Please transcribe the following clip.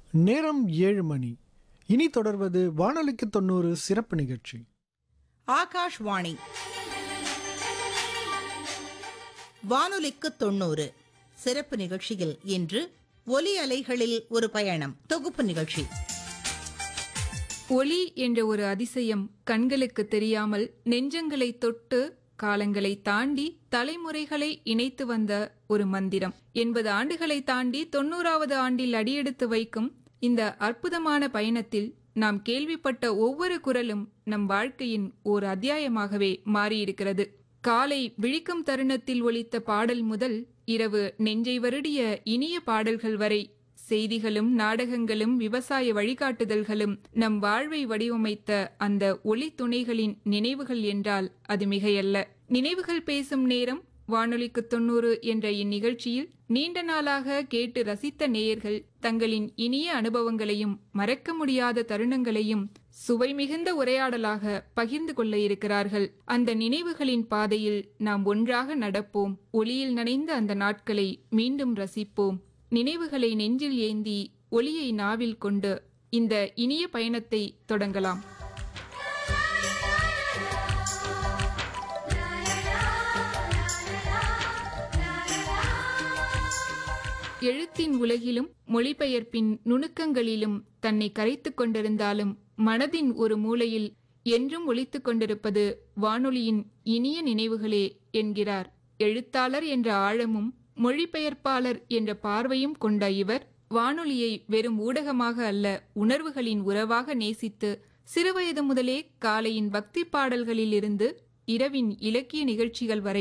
நேரம் ஏழு மணி இனி தொடர்வது வானொலிக்கு தொண்ணூறு சிறப்பு நிகழ்ச்சி ஆகாஷ்வாணி வானொலிக்கு தொண்ணூறு சிறப்பு நிகழ்ச்சியில் இன்று ஒலி அலைகளில் ஒரு பயணம் தொகுப்பு நிகழ்ச்சி ஒளி என்ற ஒரு அதிசயம் கண்களுக்கு தெரியாமல் நெஞ்சங்களை தொட்டு காலங்களை தாண்டி தலைமுறைகளை இணைத்து வந்த ஒரு மந்திரம் எண்பது ஆண்டுகளை தாண்டி தொண்ணூறாவது ஆண்டில் அடியெடுத்து வைக்கும் இந்த அற்புதமான பயணத்தில் நாம் கேள்விப்பட்ட ஒவ்வொரு குரலும் நம் வாழ்க்கையின் ஓர் அத்தியாயமாகவே மாறியிருக்கிறது காலை விழிக்கும் தருணத்தில் ஒலித்த பாடல் முதல் இரவு நெஞ்சை வருடிய இனிய பாடல்கள் வரை செய்திகளும் நாடகங்களும் விவசாய வழிகாட்டுதல்களும் நம் வாழ்வை வடிவமைத்த அந்த ஒளி துணைகளின் நினைவுகள் என்றால் அது மிகையல்ல நினைவுகள் பேசும் நேரம் வானொலிக்கு தொண்ணூறு என்ற இந்நிகழ்ச்சியில் நீண்ட நாளாக கேட்டு ரசித்த நேயர்கள் தங்களின் இனிய அனுபவங்களையும் மறக்க முடியாத தருணங்களையும் சுவை மிகுந்த உரையாடலாக பகிர்ந்து கொள்ள இருக்கிறார்கள் அந்த நினைவுகளின் பாதையில் நாம் ஒன்றாக நடப்போம் ஒளியில் நனைந்த அந்த நாட்களை மீண்டும் ரசிப்போம் நினைவுகளை நெஞ்சில் ஏந்தி ஒளியை நாவில் கொண்டு இந்த இனிய பயணத்தை தொடங்கலாம் எழுத்தின் உலகிலும் மொழிபெயர்ப்பின் நுணுக்கங்களிலும் தன்னை கரைத்துக் கொண்டிருந்தாலும் மனதின் ஒரு மூலையில் என்றும் ஒலித்துக் கொண்டிருப்பது வானொலியின் இனிய நினைவுகளே என்கிறார் எழுத்தாளர் என்ற ஆழமும் மொழிபெயர்ப்பாளர் என்ற பார்வையும் கொண்ட இவர் வானொலியை வெறும் ஊடகமாக அல்ல உணர்வுகளின் உறவாக நேசித்து சிறுவயது முதலே காலையின் பக்தி பாடல்களில் இருந்து இரவின் இலக்கிய நிகழ்ச்சிகள் வரை